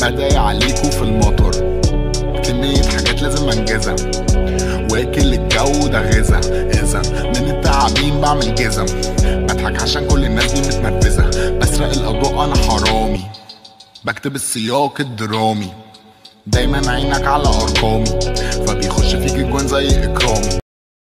بداي عليكوا في المطر كمية حاجات لازم انجزها واكل الجو ده غذا اذا من التعابين بعمل جزم بضحك عشان كل الناس دي متنرفزة بسرق الاضواء انا حرامي بكتب السياق الدرامي دايما عينك على ارقامي فبيخش فيك الجوان زي اكرامي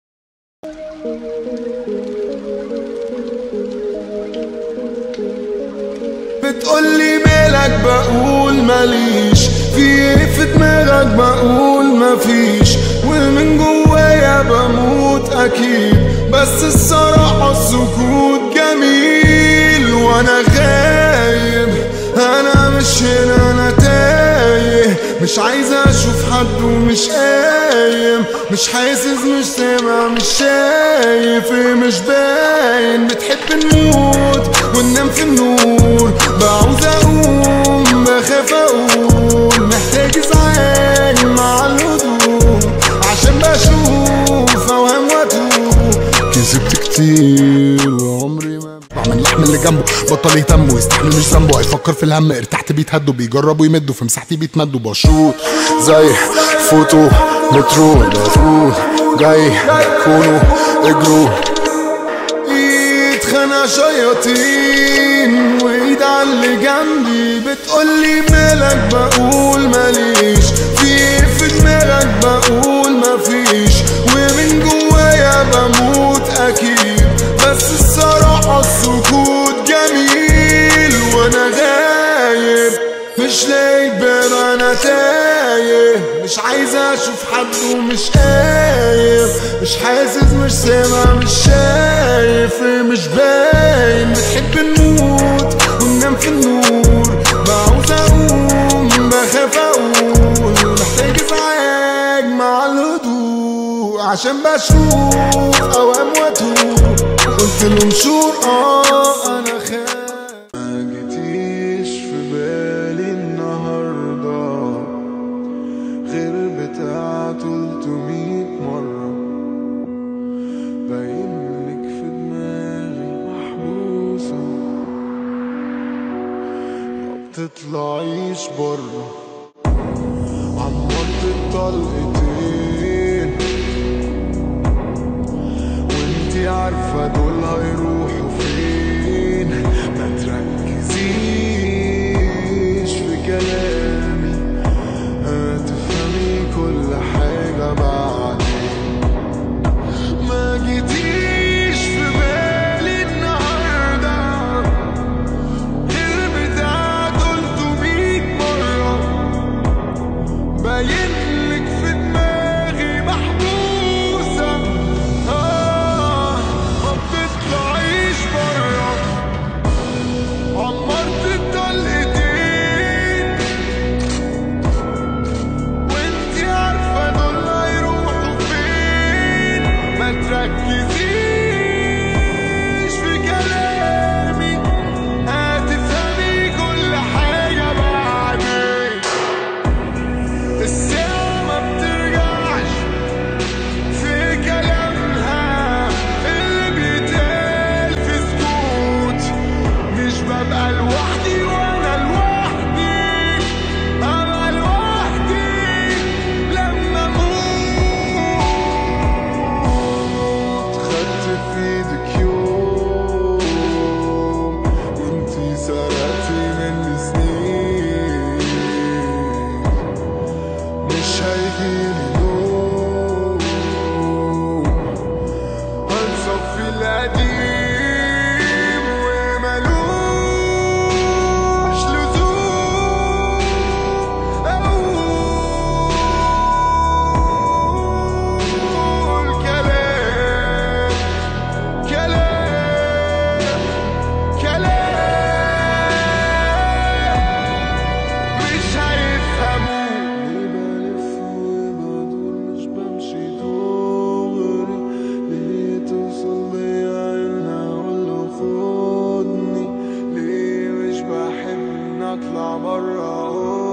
بتقولي مالك بقول ماليش في ايه في دماغك بقول مفيش ومن جوايا بموت اكيد بس الصراحة السكوت جميل وانا غايب انا مش هنا انا تايه مش عايز اشوف حد ومش قايم مش حاسس مش سامع مش شايف إيه مش باين بتحب نموت وننام في النور بعوز اقوم بخاف اقول محتاج ازعاج مع الهدوء عشان بشوف اوهام واتوه كذبت كتير وعمري ما بعمل لحم اللي جنبه بطل يهتم ويستحمل مش ذنبه هيفكر في الهم ارتحت بيتهدوا بيجربوا يمدوا في مساحتي بيتمدوا بشوط زي فوتو مترو المفروض جاي كونوا اجروا ايد خنا شياطين وايد على اللي جنبي بتقولي مالك بقول ماليش في ايه في دماغك بقول مفيش ومن جوايا بموت اكيد بس الصراحة السكوت جميل وانا غايب مش لاقي باب انا تايه مش عايز اشوف حد ومش قايم مش حاسس مش سامع مش شايف مش باين بتحب نموت وننام في النور بعوز اقوم بخاف اقول محتاج ازعاج مع الهدوء عشان بشوف اوهام واتوه قلت لهم شور اه انا خايف ما جيتيش في بالي النهارده غير بتاع 300 مرة باينلك في دماغي محبوسة ما بتطلعيش بره عمرت الطلقتين وانتي عارفة دول هيروحوا فين ما تركزيش في كلامي هتفهمي كل حاجة بعدين ما جيتيش في بالي النهاردة غير بتاع 300 مرة باينلك في دماغي محبوسة آه ما بتطلعيش برا عمرت الطلقتين وانتي عارفة دول هيروحوا فين ما تركزيش في كلامي هتفهمي كل حاجة بعدين الساعة ما بترجعش في كلامها اللي بيتقال في سكوت مش ببقى لوحدي وانا لوحدي ابقى لوحدي لما اموت خدت في ايدك يوم وانتي سرقتي مني سنين مش هيجيلي نوم هنصفي القديم وملوش لزوم أقول كلام كلام كلام مش هيفهموا ليه بلف وبدور مش بمشي دغري ليه توصل لي عيونها ولا خدني ليه مش بحب ان اطلع برا